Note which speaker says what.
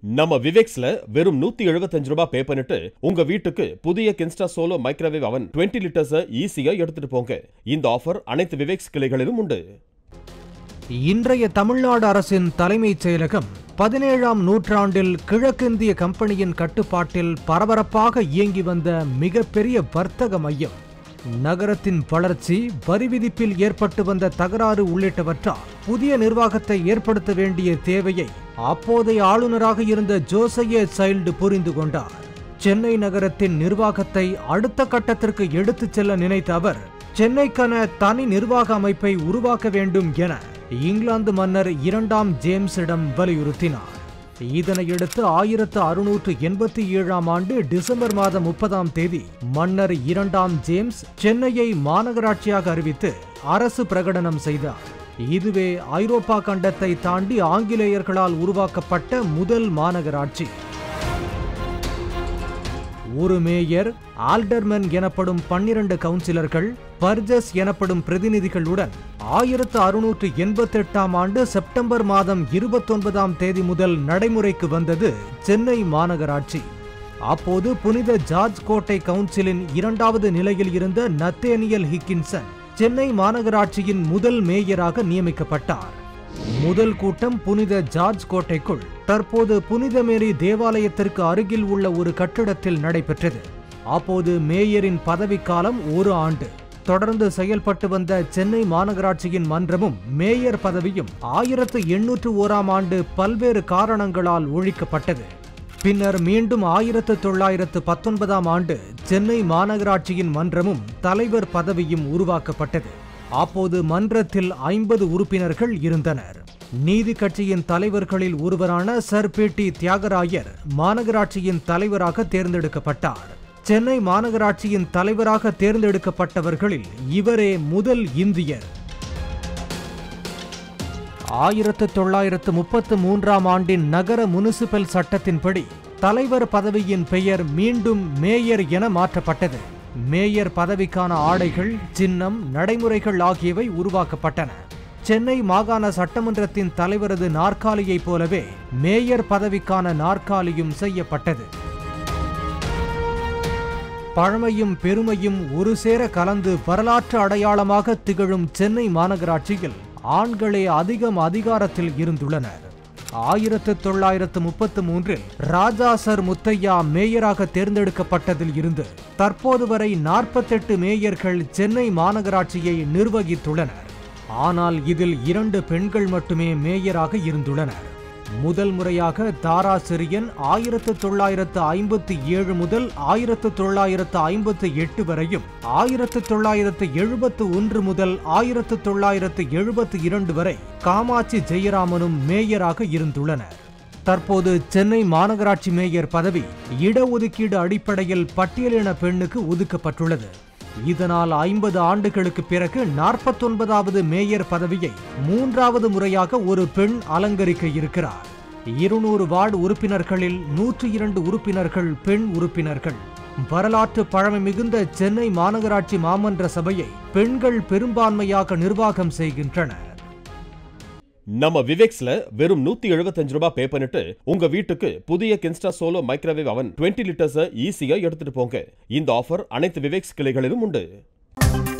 Speaker 1: நம்ம விவேக்ஸ்ல வெறும் நூத்தி எழுபத்தஞ்சு ரூபாய் பே பண்ணிட்டு உங்க வீட்டுக்கு புதிய கின்ஸ்டா சோலோ மைக்ரோவேவ் அவன் 20 லிட்டர்ஸ் ஈஸியா எடுத்துட்டு போங்க இந்த ஆஃபர் அனைத்து விவேக்ஸ் கிளைகளிலும் உண்டு
Speaker 2: இன்றைய தமிழ்நாடு அரசின் தலைமைச் செயலகம் பதினேழாம் நூற்றாண்டில் கிழக்கிந்திய கம்பெனியின் கட்டுப்பாட்டில் பரபரப்பாக இயங்கி வந்த மிகப்பெரிய வர்த்தக மையம் நகரத்தின் வளர்ச்சி வரி விதிப்பில் ஏற்பட்டு வந்த தகராறு உள்ளிட்டவற்றால் புதிய நிர்வாகத்தை ஏற்படுத்த வேண்டிய தேவையை அப்போதைய ஆளுநராக இருந்த ஜோசையே சைல்டு புரிந்து கொண்டார் சென்னை நகரத்தின் நிர்வாகத்தை அடுத்த கட்டத்திற்கு எடுத்துச் செல்ல நினைத்த அவர் சென்னைக்கான தனி நிர்வாக அமைப்பை உருவாக்க வேண்டும் என இங்கிலாந்து மன்னர் இரண்டாம் ஜேம்ஸிடம் வலியுறுத்தினார் இதனையடுத்து ஆயிரத்து அறுநூற்று எண்பத்தி ஏழாம் ஆண்டு டிசம்பர் மாதம் முப்பதாம் தேதி மன்னர் இரண்டாம் ஜேம்ஸ் சென்னையை மாநகராட்சியாக அறிவித்து அரசு பிரகடனம் செய்தார் இதுவே ஐரோப்பா கண்டத்தை தாண்டி ஆங்கிலேயர்களால் உருவாக்கப்பட்ட முதல் மாநகராட்சி ஒரு மேயர் ஆல்டர்மன் எனப்படும் பன்னிரண்டு கவுன்சிலர்கள் பர்ஜஸ் எனப்படும் பிரதிநிதிகளுடன் ஆயிரத்து அறுநூற்று எண்பத்தி எட்டாம் ஆண்டு செப்டம்பர் மாதம் இருபத்தொன்பதாம் தேதி முதல் நடைமுறைக்கு வந்தது சென்னை மாநகராட்சி அப்போது புனித ஜார்ஜ் கோட்டை கவுன்சிலின் இரண்டாவது நிலையில் இருந்த நத்தேனியல் ஹிக்கின்சன் சென்னை மாநகராட்சியின் முதல் மேயராக நியமிக்கப்பட்டார் முதல் கூட்டம் புனித ஜார்ஜ் கோட்டைக்குள் தற்போது புனித மேரி தேவாலயத்திற்கு அருகில் உள்ள ஒரு கட்டிடத்தில் நடைபெற்றது அப்போது மேயரின் பதவிக்காலம் ஒரு ஆண்டு தொடர்ந்து செயல்பட்டு வந்த சென்னை மாநகராட்சியின் மன்றமும் மேயர் பதவியும் ஆயிரத்து எண்ணூற்று ஓராம் ஆண்டு பல்வேறு காரணங்களால் ஒழிக்கப்பட்டது பின்னர் மீண்டும் ஆயிரத்து தொள்ளாயிரத்து பத்தொன்பதாம் ஆண்டு சென்னை மாநகராட்சியின் மன்றமும் தலைவர் பதவியும் உருவாக்கப்பட்டது அப்போது மன்றத்தில் ஐம்பது உறுப்பினர்கள் இருந்தனர் நீதி கட்சியின் தலைவர்களில் ஒருவரான சர் பி டி தியாகராயர் மாநகராட்சியின் தலைவராக தேர்ந்தெடுக்கப்பட்டார் சென்னை மாநகராட்சியின் தலைவராக தேர்ந்தெடுக்கப்பட்டவர்களில் இவரே முதல் இந்தியர் ஆயிரத்து தொள்ளாயிரத்து முப்பத்து மூன்றாம் ஆண்டின் நகர முனிசிபல் சட்டத்தின்படி தலைவர் பதவியின் பெயர் மீண்டும் மேயர் என மாற்றப்பட்டது மேயர் பதவிக்கான ஆடைகள் சின்னம் நடைமுறைகள் ஆகியவை உருவாக்கப்பட்டன சென்னை மாகாண சட்டமன்றத்தின் தலைவரது நாற்காலியைப் போலவே மேயர் பதவிக்கான நாற்காலியும் செய்யப்பட்டது பழமையும் பெருமையும் ஒரு சேர கலந்து வரலாற்று அடையாளமாக திகழும் சென்னை மாநகராட்சியில் ஆண்களே அதிகம் அதிகாரத்தில் இருந்துள்ளனர் ஆயிரத்து தொள்ளாயிரத்து முப்பத்து மூன்றில் ராஜா சர் முத்தையா மேயராக தேர்ந்தெடுக்கப்பட்டதில் இருந்து தற்போது வரை நாற்பத்தெட்டு மேயர்கள் சென்னை மாநகராட்சியை நிர்வகித்துள்ளனர் ஆனால் இதில் இரண்டு பெண்கள் மட்டுமே மேயராக இருந்துள்ளனர் முதல் முறையாக தாரா சிரியன் ஆயிரத்து தொள்ளாயிரத்து ஐம்பத்தி ஏழு முதல் ஆயிரத்து தொள்ளாயிரத்து ஐம்பத்து எட்டு வரையும் ஆயிரத்து தொள்ளாயிரத்து எழுபத்து ஒன்று முதல் ஆயிரத்து தொள்ளாயிரத்து எழுபத்து இரண்டு வரை காமாட்சி ஜெயராமனும் மேயராக இருந்துள்ளனர் தற்போது சென்னை மாநகராட்சி மேயர் பதவி இடஒதுக்கீடு அடிப்படையில் பட்டியலின பெண்ணுக்கு ஒதுக்கப்பட்டுள்ளது இதனால் ஐம்பது ஆண்டுகளுக்கு பிறகு நாற்பத்தொன்பதாவது மேயர் பதவியை மூன்றாவது முறையாக ஒரு பெண் அலங்கரிக்க இருக்கிறார் இருநூறு வார்டு உறுப்பினர்களில் நூற்றி இரண்டு உறுப்பினர்கள் பெண் உறுப்பினர்கள் வரலாற்று பழமை மிகுந்த சென்னை மாநகராட்சி மாமன்ற சபையை பெண்கள் பெரும்பான்மையாக நிர்வாகம் செய்கின்றனர்
Speaker 1: நம்ம விவேக்ஸ்ல வெறும் நூத்தி எழுபத்தஞ்சு ரூபாய் பே பண்ணிட்டு உங்க வீட்டுக்கு புதிய கின்ஸ்டா சோலோ மைக்ரோவேவ் அவன் 20 லிட்டர்ஸ் ஈஸியா எடுத்துட்டு போங்க இந்த ஆஃபர் அனைத்து விவேக்ஸ் கிளைகளிலும் உண்டு